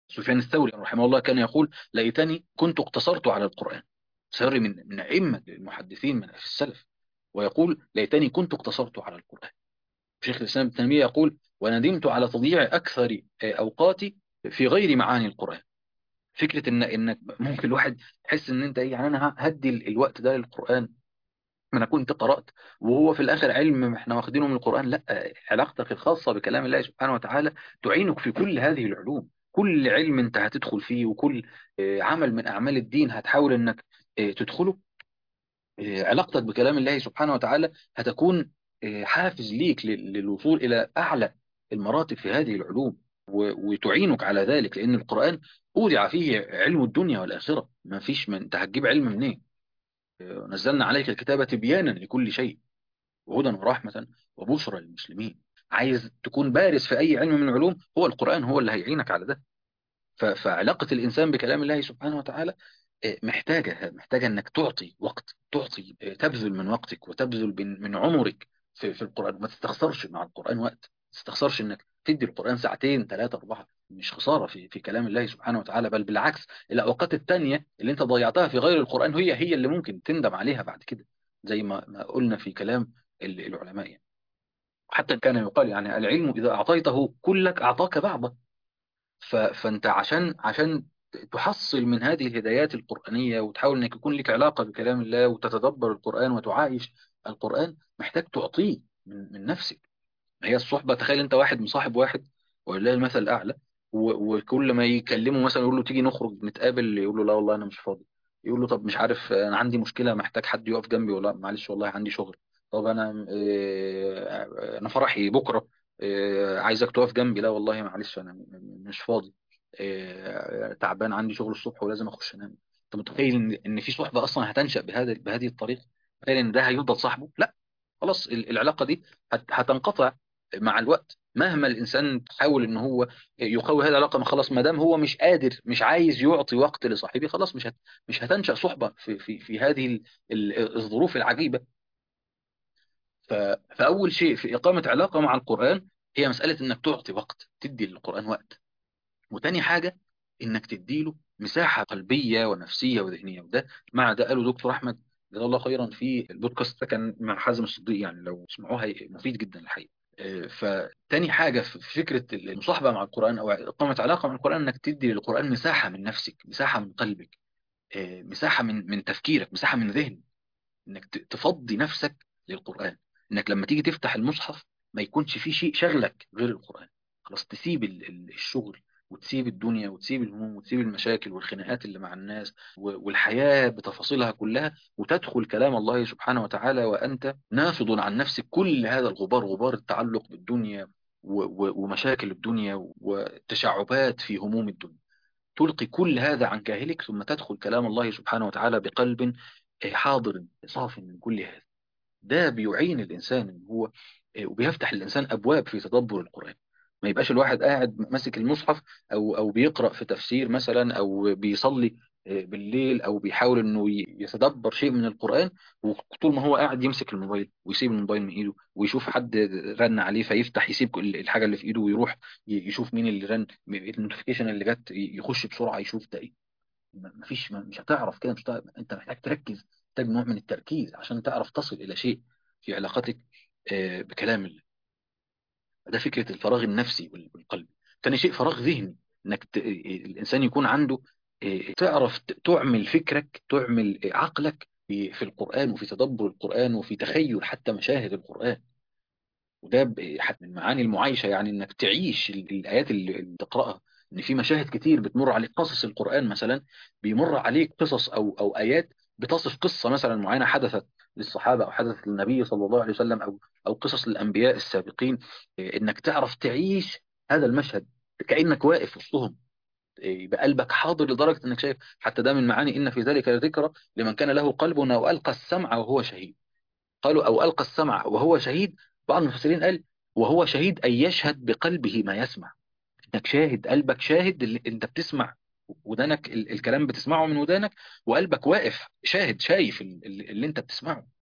سفيان الثوري رحمه الله كان يقول ليتني كنت اقتصرت على القرآن سيري من من أئمة المحدثين من في السلف ويقول ليتني كنت اقتصرت على القرآن شيخ الإسلام ابن تيمية يقول وندمت على تضييع أكثر أوقاتي في غير معاني القرآن فكرة إن إنك ممكن الواحد يحس إن أنت إيه يعني أنا هدي الوقت ده للقرآن ما انا كنت قرأت وهو في الاخر علم احنا واخدينه من القرآن لا علاقتك الخاصة بكلام الله سبحانه وتعالى تعينك في كل هذه العلوم كل علم انت هتدخل فيه وكل آه، عمل من اعمال الدين هتحاول انك آه، تدخله آه، علاقتك بكلام الله سبحانه وتعالى هتكون حافز ليك لل- للوصول الى اعلى المراتب في هذه العلوم و- وتعينك على ذلك لان القرآن اودع فيه علم الدنيا والاخرة ما فيش من انت هتجيب علم منين نزلنا عليك الكتاب تبيانا لكل شيء وهدى ورحمة وبشرى للمسلمين عايز تكون بارز في أي علم من العلوم هو القرآن هو اللي هيعينك على ده ف- فعلاقة الإنسان بكلام الله سبحانه وتعالى آه، محتاجة محتاجة أنك تعطي وقت تعطي آه، تبذل من وقتك وتبذل من من عمرك في, في القرآن ما تستخسرش مع القرآن وقت ما تستخسرش أنك تدي القرآن ساعتين ثلاثة أربعة مش خسارة في في كلام الله سبحانه وتعالى بل بالعكس الأوقات التانية اللي أنت ضيعتها في غير القرآن هي هي اللي ممكن تندم عليها بعد كده زي ما ما قلنا في كلام ال- العلماء يعني. حتى كان يقال يعني العلم إذا أعطيته كلك أعطاك بعضه ف... فأنت عشان عشان تحصل من هذه الهدايات القرآنية وتحاول أنك يكون لك علاقة بكلام الله وتتدبر القرآن وتعايش القرآن محتاج تعطيه من, من نفسك هي الصحبة تخيل أنت واحد مصاحب واحد ولله المثل الأعلى و... وكل ما يكلمه مثلا يقول له تيجي نخرج نتقابل يقول له لا والله أنا مش فاضي يقول له طب مش عارف أنا عندي مشكلة محتاج حد يقف جنبي ولا معلش والله عندي شغل طب أنا آه، أنا فرحي بكرة آه، عايزك تقف جنبي لا والله معلش أنا م- م- مش فاضي آه، تعبان عندي شغل الصبح ولازم أخش أنام أنت متخيل إن إن في صحبة أصلا هتنشأ بهذا بهذه الطريقة تخيل إن ده هيفضل صاحبه لا خلاص ال- العلاقة دي هت- هتنقطع مع الوقت مهما الإنسان حاول إن هو يقوي هذه العلاقة ما خلاص ما دام هو مش قادر مش عايز يعطي وقت لصاحبه خلاص مش هت مش هتنشأ صحبة في في في هذه ال- ال- الظروف العجيبة ف- فأول شيء في إقامة علاقة مع القرآن هي مسألة إنك تعطي وقت تدي للقرآن وقت وتاني حاجة إنك تديله مساحة قلبية ونفسية وذهنية وده مع ده قاله دكتور أحمد جزاه الله خيرا في البودكاست ده كان مع حازم الصديق يعني لو تسمعوه هي- مفيد جدا الحقيقة آه، فتاني حاجة في في فكرة المصاحبة مع القرآن أو إقامة علاقة مع القرآن إنك تدي للقرآن مساحة من نفسك مساحة من قلبك آه، مساحة من من تفكيرك مساحة من ذهنك انك ت- تفضي نفسك للقرآن انك لما تيجي تفتح المصحف ما يكونش فيه شيء شغلك غير القرآن خلاص تسيب ال- ال- الشغل وتسيب الدنيا وتسيب الهموم وتسيب المشاكل والخناقات اللي مع الناس و- والحياة بتفاصيلها كلها وتدخل كلام الله سبحانه وتعالى وأنت نافض عن نفسك كل هذا الغبار غبار التعلق بالدنيا و- و- ومشاكل الدنيا وتشعبات في هموم الدنيا تلقي كل هذا عن كاهلك ثم تدخل كلام الله سبحانه وتعالى بقلب حاضر صاف من كل هذا ده بيعين الإنسان إن هو وبيفتح للإنسان أبواب في تدبر القرآن ما يبقاش الواحد قاعد ماسك المصحف أو أو بيقرأ في تفسير مثلا أو بيصلي بالليل أو بيحاول إنه ي- يتدبر شيء من القرآن وطول ما هو قاعد يمسك الموبايل ويسيب الموبايل من إيده ويشوف حد رن عليه فيفتح يسيب كل الحاجة اللي في إيده ويروح ي- يشوف مين اللي رن النوتيفيكيشن اللي جت يخش بسرعة يشوف ده إيه ما- مفيش ما- مش هتعرف كده مش هتعرف. انت محتاج تركز محتاج نوع من التركيز عشان تعرف تصل الى شيء في علاقتك آه، بكلام الله ده فكرة الفراغ النفسي وال- والقلبي تاني شيء فراغ ذهني انك ت... الانسان يكون عنده آه، تعرف ت- تعمل فكرك تعمل عقلك في في القرآن وفي تدبر القرآن وفي تخيل حتى مشاهد القرآن وده ب- حتى من معاني المعايشة يعني انك تعيش ال- الآيات اللي اللي تقرأها ان في مشاهد كتير بتمر عليك قصص القرآن مثلا بيمر عليك قصص او او آيات بتصف قصة مثلا معينة حدثت للصحابة او حدثت للنبي صلى الله عليه وسلم او او قصص للأنبياء السابقين إيه، انك تعرف تعيش هذا المشهد كأنك واقف وسطهم إيه، يبقى قلبك حاضر لدرجة انك شايف حتى ده من معاني ان في ذلك لذكرى لمن كان له قلب او ألقى السمع وهو شهيد قالوا أو ألقى السمع وهو شهيد بعض المفسرين قال وهو شهيد أي يشهد بقلبه ما يسمع انك شاهد قلبك شاهد اللي انت بتسمع ودانك ال- الكلام بتسمعه من ودانك وقلبك واقف شاهد شايف ال- ال- اللي انت بتسمعه